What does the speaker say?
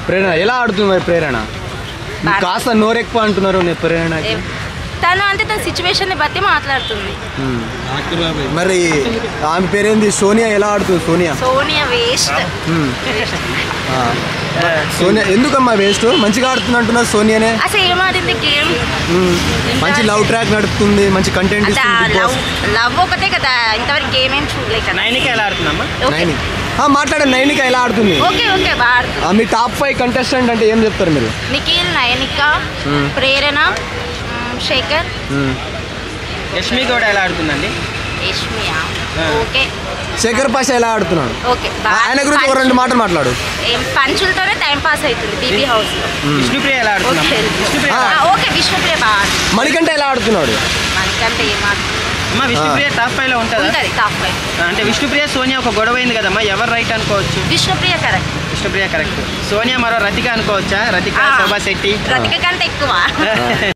ప్రేరణ ఎలా ఆడుతుంది మరి ప్రేరణ బాగా. కాస్త నోరెక్కువ అంటున్నారు నేను ప్రేరణకి ఏ- తను అంటే తన సిచ్యువేషన్ ని బట్టి మాట్లాడుతుంది మ్మ్. మరి ఆమె పేరేంది సోనియా ఎలా ఆడుతుంది సోనియా సోనియా వేస్ట్ మ్మ్. ఆ. సోనియా ఎందుకమ్మా వేస్ట్ మంచిగా ఆడుతుంది అంటున్నారు సోనియానే అసలు ఏం ఆడింది గేమ్ మ్మ్. మంచి లవ్ ట్రాక్ నడుపుతుంది మంచి కంటెంట్ అంటే ఇస్తుంది Big లవ్ Boss. లవ్ ఒకటే కదా ఇంతవరకు గేమ్ ఏం చూడలేదు కదా నైన్కి ఎలా ఆడుతుందమ్మా ఓకే నైని ఆ, మాట్లాడండి నైనిక ఎలా ఆడుతుంది ఓకే ఓకే బాగా ఆడుతుంది ఆ, మీ టాప్ ఫైవ్ కంటెస్టెంట్ అంటే ఏం చెప్తారు మీరు నిఖిల్ నయనిక మ్మ్. ప్రేరణ మ్మ్, శేఖర్ మ్మ్. యష్మి కూడా ఎలా ఆడుతుందండి యష్మియా ఆ. ఓకే శేఖర్ పాష ఎలా ఆడుతున్నాడు ఓకే ఆ, ఆయన గురించి ఒక రెండు మాటలు మాట్లాడు ఏం పంచులతోనే టైం పాస్ అవుతుంది బీబీ హౌస్ లో విష్ణుప్రియ ఎలా ఆడుతుందమ్మా ఓకే విష్ణుప్రియ ఎలా ఆ, ఓకే విష్ణుప్రియ బాగా ఆడుతుంది. మణికంఠ ఎలా ఆడుతున్నాడు మనకంటే ఏం ఆడుతుంది అమ్మా విష్ణుప్రియ టాప్ ఫైవ్ లో ఉంటుందా ఉంటుంది టాప్ ఫైవ్ అంటే విష్ణుప్రియ సోనియా ఒక గొడవ అయింది కదమ్మా ఎవరు రైట్ అనుకోవచ్చు విష్ణుప్రియ కరెక్ట్ విష్ణుప్రియ కరెక్ట్ సోనియా మరో రతిక అనుకోవచ్చా రతిక ఆ. శోభా శెట్టి రతిక కంటే ఎక్కువ